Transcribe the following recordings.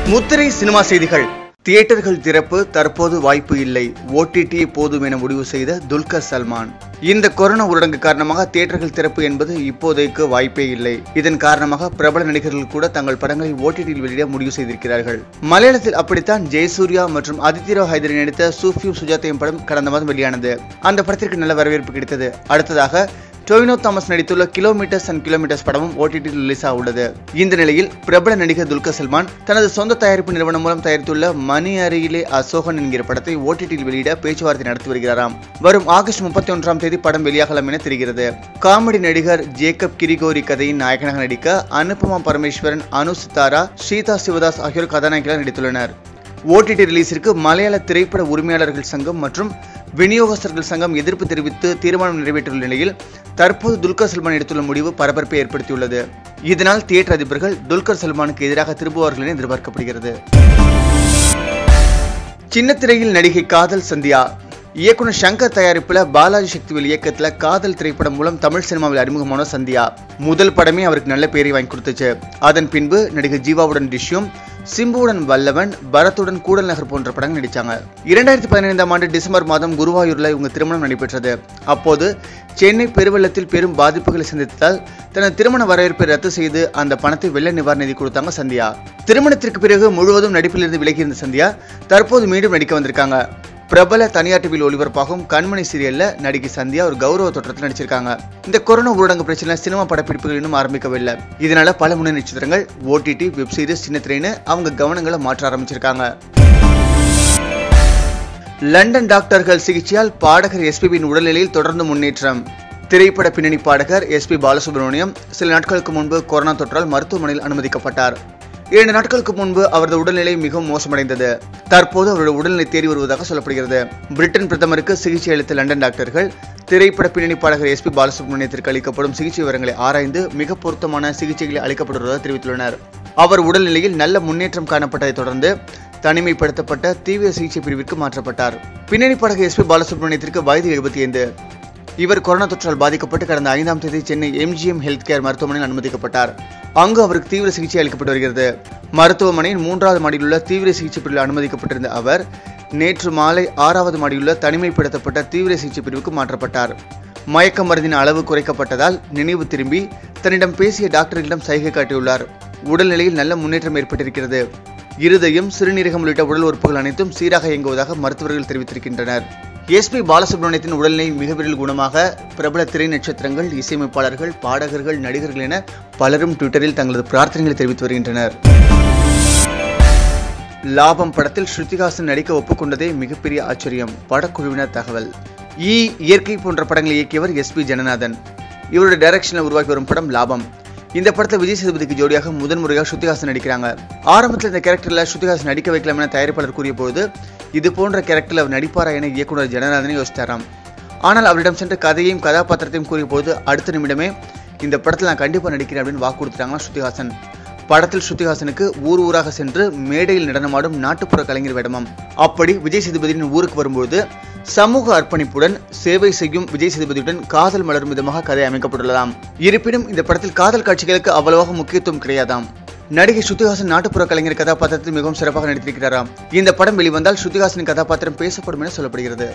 முத்திரை சினிமா செய்திகள் தியேட்டர்கள் திறப்பு தற்போது வாய்ப்பு இல்லை ஓடிடி போதும் என முடிவு செய்த துல்கர் சல்மான் இந்த கொரோனா ஊரடங்கு காரணமாக தியேட்டர்கள் திறப்பு என்பது இப்போதைக்கு வாய்ப்பே இல்லை இதன் காரணமாக பிரபல நடிகர்கள் கூட தங்கள் படங்களை ஓடிடியில் வெளியிட முடிவு செய்திருக்கிறார்கள் மலையாளத்தில் அப்படித்தான் ஜெயசூர்யா மற்றும் ஆதித்யராவ் ஹைதரி நடித்த சூஃபியும் சுஜாதையும் படம் கடந்த மாதம் வெளியானது அந்த படத்திற்கு நல்ல வரவேற்பு கிடைத்தது அடுத்ததாக டொவினோ தாமஸ் நடித்துள்ள கிலோமீட்டர்ஸ் அண்ட் கிலோமீட்டர்ஸ் படமும் ஓடிடியில் ரிலீஸ் ஆக உள்ளது இந்த நிலையில் பிரபல நடிகர் துல்கர் சல்மான் தனது சொந்த தயாரிப்பு நிறுவனம் மூலம் தயாரித்துள்ள மணி அருகிலே அசோகன் என்கிற படத்தை ஓடிடியில் வெளியிட பேச்சுவார்த்தை நடத்தி வருகிறாராம் வரும் ஆகஸ்ட் முப்பத்தி ஒன்றாம் தேதி படம் வெளியாகலாம் என தெரிகிறது காமெடி நடிகர் ஜேக்கப் கிரிகோரி கதையின் நாயகனாக நடிக்க அனுபமா பரமேஸ்வரன் அனு சித்தாரா ஸ்ரீதா சிவதாஸ் ஆகியோர் கதாநாயகிகளாக நடித்துள்ளனர் ஓடிடி ரிலீஸிற்கு மலையாள திரைப்பட உரிமையாளர்கள் சங்கம் மற்றும் விநியோகஸ்தர்கள் சங்கம் எதிர்ப்பு தெரிவித்து தீர்மானம் நிறைவேற்றியுள்ள நிலையில் தற்போது துல்கர் சல்மான் எடுத்துள்ள முடிவு பரபரப்பை ஏற்படுத்தியுள்ளது இதனால் தியேட்டர் அதிபர்கள் துல்கர் சல்மானுக்கு எதிராக திரும்புவார்கள் என எதிர்பார்க்கப்படுகிறது சின்னத்திரையில் நடிகை காதல் சந்தியா இயக்குனர் சங்கர் தயாரிப்புல பாலாஜி சக்திவேல் இயக்கத்துல காதல் திரைப்படம் மூலம் தமிழ் சினிமாவில் அறிமுகமான சந்தியா முதல் படமே அவருக்கு நல்ல பேரை வாங்கி கொடுத்துச்சு அதன் பின்பு நடிகர் ஜீவாவுடன் டிஷ்யூம் சிம்புவுடன் வல்லவன் பரத்துடன் கூடல் நகர் போன்ற படங்கள் நடிச்சாங்க இரண்டாயிரத்தி பதினைந்தாம் ஆண்டு டிசம்பர் மாதம் குருவாயூர்ல இவங்க திருமணம் நடைபெற்றது அப்போது சென்னை பெருவெள்ளத்தில் பெரும் பாதிப்புகளை சந்தித்ததால் தனது திருமண வரவேற்பை ரத்து செய்து அந்த பணத்தை வெள்ள நிவாரண நிதி கொடுத்தாங்க சந்தியா திருமணத்திற்கு பிறகு முழுவதும் நடிப்பிலிருந்து விலகியிருந்த சந்தியா தற்போது மீண்டும் நடிக்க வந்திருக்காங்க பிரபல தனியார் டிவியில் ஒளிபரப்பாகும் கண்மணி சீரியல்ல நடிகை சந்தியா ஒரு கௌரவ தோற்றத்தில் நடிச்சிருக்காங்க இந்த கொரோனா ஊரடங்கு பிரச்சனை சினிமா படப்பிடிப்புகள் இன்னும் ஆரம்பிக்கவில்லை இதனால பல முன்னணி நட்சத்திரங்கள் ஓடிடி வெப் சீரிஸ் சின்ன திரைன்னு அவங்க கவனங்களை மாற்ற ஆரம்பிச்சிருக்காங்க லண்டன் டாக்டர்கள் சிகிச்சையால் பாடகர் எஸ்பிபியின் உடல்நிலையில் தொடர்ந்து முன்னேற்றம் திரைப்பட பின்னணி பாடகர் எஸ்பி பாலசுப்ரமணியம் சில நாட்களுக்கு முன்பு கொரோனா தொற்றால் மருத்துவமனையில் அனுமதிக்கப்பட்டார் இரண்டு நாட்களுக்கு முன்பு அவரது உடல்நிலை மிகவும் மோசமடைந்தது தற்போது அவருடைய உடல்நிலை தேறி வருவதாக சொல்லப்படுகிறது பிரிட்டன் பிரதமருக்கு சிகிச்சை அளித்த லண்டன் டாக்டர்கள் திரைப்பட பின்னணி பாடகர் எஸ்பி பாலசுப்ரமணியத்திற்கு அளிக்கப்படும் சிகிச்சை விவரங்களை ஆராய்ந்து மிக பொருத்தமான சிகிச்சைகளை அளிக்கப்படுவதாக தெரிவித்துள்ளனர் அவர் உடல்நிலையில் நல்ல முன்னேற்றம் காணப்பட்டதை தொடர்ந்து தனிமைப்படுத்தப்பட்ட தீவிர சிகிச்சை பிரிவிற்கு மாற்றப்பட்டார் பின்னணி பாடகர் எஸ்பி பாலசுப்ரமணியத்திற்கு வயது எழுபத்தி ஐந்து இவர் கொரோனா தொற்றால் பாதிக்கப்பட்டு கடந்த ஐந்தாம் தேதி சென்னை எம்ஜிஎம் ஹெல்த் கேர் மருத்துவமனையில் அனுமதிக்கப்பட்டார் அங்கு அவருக்கு தீவிர சிகிச்சை அளிக்கப்பட்டு வருகிறது மருத்துவமனையின் மூன்றாவது மாடியில் உள்ள தீவிர சிகிச்சை பிரிவில் அனுமதிக்கப்பட்டிருந்த அவர் நேற்று மாலை ஆறாவது மாடியுள்ள தனிமைப்படுத்தப்பட்ட தீவிர சிகிச்சை பிரிவுக்கு மாற்றப்பட்டார் மயக்க மருந்தின் அளவு குறைக்கப்பட்டதால் நினைவு திரும்பி தன்னிடம் பேசிய டாக்டர்களிடம் சைகை காட்டியுள்ளார் உடல்நிலையில் நல்ல முன்னேற்றம் ஏற்பட்டிருக்கிறது இருதயம் சிறுநீரகம் உள்ளிட்ட உடல் உறுப்புகள் அனைத்தும் சீராக இயங்குவதாக மருத்துவர்கள் தெரிவித்திருக்கின்றனர் எஸ்பி பாலசுப்ரமணியத்தின் உடல்நிலை மிக விரைவில் குணமாக பிரபல திரை நட்சத்திரங்கள் இசையமைப்பாளர்கள் பாடகர்கள் நடிகர்கள் என பலரும் ட்விட்டரில் தங்களது பிரார்த்தனைகளை தெரிவித்து வருகின்றனர் லாபம் படத்தில் ஸ்ருதிஹாசன் நடிக்க ஒப்புக்கொண்டதே மிகப்பெரிய ஆச்சரியம் படக்குழுவினர் தகவல் ஈ இயற்கை போன்ற படங்களை இயக்கியவர் எஸ் பி ஜனநாதன் இவருடைய டைரக்ஷனில் உருவாக்கி வரும் படம் லாபம் இந்த படத்தில் விஜய் சேதுபதிக்கு ஜோடியாக முதன்முறையாக ஸ்ருதிஹாசன் நடிக்கிறாங்க ஆரம்பத்தில் இந்த கேரக்டரில் ஸ்ருதிஹாசன் நடிக்க வைக்கலாம் என தயாரிப்பாளர் கூறிய பொழுது இது போன்ற கேரக்டரில் அவர் நடிப்பாரா என இயக்குனர் ஜனநாதனை யோசித்தாராம் ஆனால் அவரிடம் சென்று கதையையும் கதாபாத்திரத்தையும் கூறிய போது அடுத்த நிமிடமே இந்த படத்தில் நான் கண்டிப்பாக நடிக்கிறேன் அப்படின்னு வாக்கு கொடுத்துட்டாங்களா ஸ்ருதிஹாசன் படத்தில் ஸ்ருதிஹாசனுக்கு ஊர் ஊராக சென்று மேடையில் நடனமாடும் நாட்டுப்புற கலைஞர் வேடமாம் அப்படி விஜய் சேதுபதியின் ஊருக்கு வரும்போது சமூக அர்ப்பணிப்புடன் சேவை செய்யும் விஜய் சேதுபதியுடன் காதல் மலரும் விதமாக கதை அமைக்கப்பட்டுள்ளதாம் இருப்பினும் இந்த படத்தில் காதல் காட்சிகளுக்கு அவ்வளவாக முக்கியத்துவம் கிடையாதாம் நடிகை ஸ்ருதிஹாசன் நாட்டுப்புற கலைஞர் கதாபாத்திரத்தில் மிகவும் சிறப்பாக நடித்திருக்கிறாராம் இந்த படம் வெளிவந்தால் ஸ்ருதிஹாசனின் கதாபாத்திரம் பேசப்படும் என சொல்லப்படுகிறது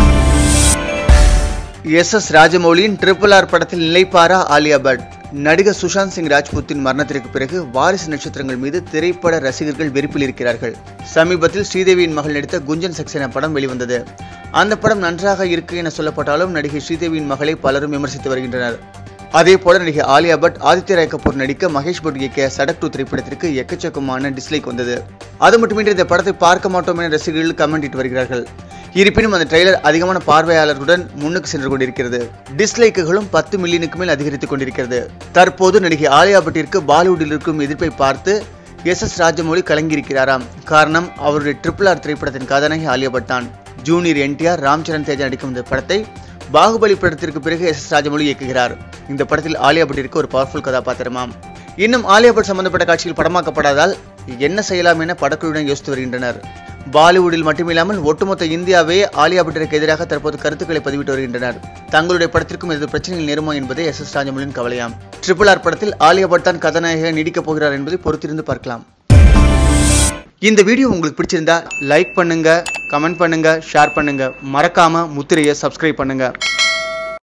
எஸ் எஸ் ராஜமௌலியின் ட்ரிபிள் ஆர் படத்தில் நிலைப்பாரா ஆலியா பட் நடிகர் சுஷாந்த் சிங் ராஜ்புத்தின் மரணத்திற்கு பிறகு வாரிசு நட்சத்திரங்கள் மீது திரைப்பட ரசிகர்கள் வெறுப்பில் இருக்கிறார்கள் சமீபத்தில் ஸ்ரீதேவியின் மகள் நடித்த குஞ்சன் சக்சேனா படம் வெளிவந்தது அந்த படம் நன்றாக இருக்கு என சொல்லப்பட்டாலும் நடிகை ஸ்ரீதேவியின் மகளை பலரும் விமர்சித்து வருகின்றனர் அதே போல நடிகை ஆலியா பட் ஆதித்ய ராய் கபூர் நடிக்க மகேஷ் பட் இயக்கிய சடக் டூ திரைப்படத்திற்கு எக்கச்சக்கமான டிஸ்லைக் வந்தது அது மட்டுமின்றி இந்த படத்தை பார்க்க மாட்டோம் என ரசிகர்கள் கமெண்ட் இட்டு வருகிறார்கள் இருப்பினும் அந்த ட்ரெய்லர் அதிகமான பார்வையாளர்களுடன் முன்னுக்கு சென்று கொண்டிருக்கிறது டிஸ்லைக்குகளும் பத்து மில்லியனுக்கு மேல் அதிகரித்துக் கொண்டிருக்கிறது தற்போது நடிகை ஆலியா பட்டிற்கு பாலிவுட்டில் இருக்கும் எதிர்ப்பை பார்த்து எஸ் எஸ் ராஜமௌலி கலங்கியிருக்கிறாராம் காரணம் அவருடைய ட்ரிபிள் ஆர் திரைப்படத்தின் கதாநாயகி ஆலியா பட் தான் ஜூனியர் என்டிஆர் ராம் சரண் தேஜா நடிக்கும் இந்த படத்தை பாகுபலி படத்திற்கு பிறகு எஸ் எஸ் ராஜமௌலி இயக்குகிறார் இந்த படத்தில் ஆலியா பட்டிற்கு ஒரு பவர்ஃபுல் கதாபாத்திரமாம் இன்னும் ஆலியா பட் சம்பந்தப்பட்ட காட்சிகள் படமாக்கப்படாதால் என்ன செய்யலாம் என படக்குழுவினர் யோசித்து வருகின்றனர் பாலிவுட்டில் மட்டுமில்லாமல் ஒட்டுமொத்த இந்தியாவே ஆலியா பட்டிற்கு எதிராக தற்போது கருத்துக்களை பதிவிட்டு வருகின்றனர் தங்களுடைய படத்திற்கும் எது பிரச்சனைகள் நேருமோ என்பதே எஸ் எஸ் ராஜமௌலியின் கவலையாம் ட்ரிபிள் ஆர் படத்தில் ஆலியா பட் தான் கதாநாயகன் நீடிக்கப் போகிறார் என்பதை பொறுத்திருந்து பார்க்கலாம் இந்த வீடியோ உங்களுக்கு பிடிச்சிருந்தா லைக் பண்ணுங்க கமெண்ட் பண்ணுங்க ஷேர் பண்ணுங்க மறக்காம முத்திரையை சப்ஸ்கிரைப் பண்ணுங்க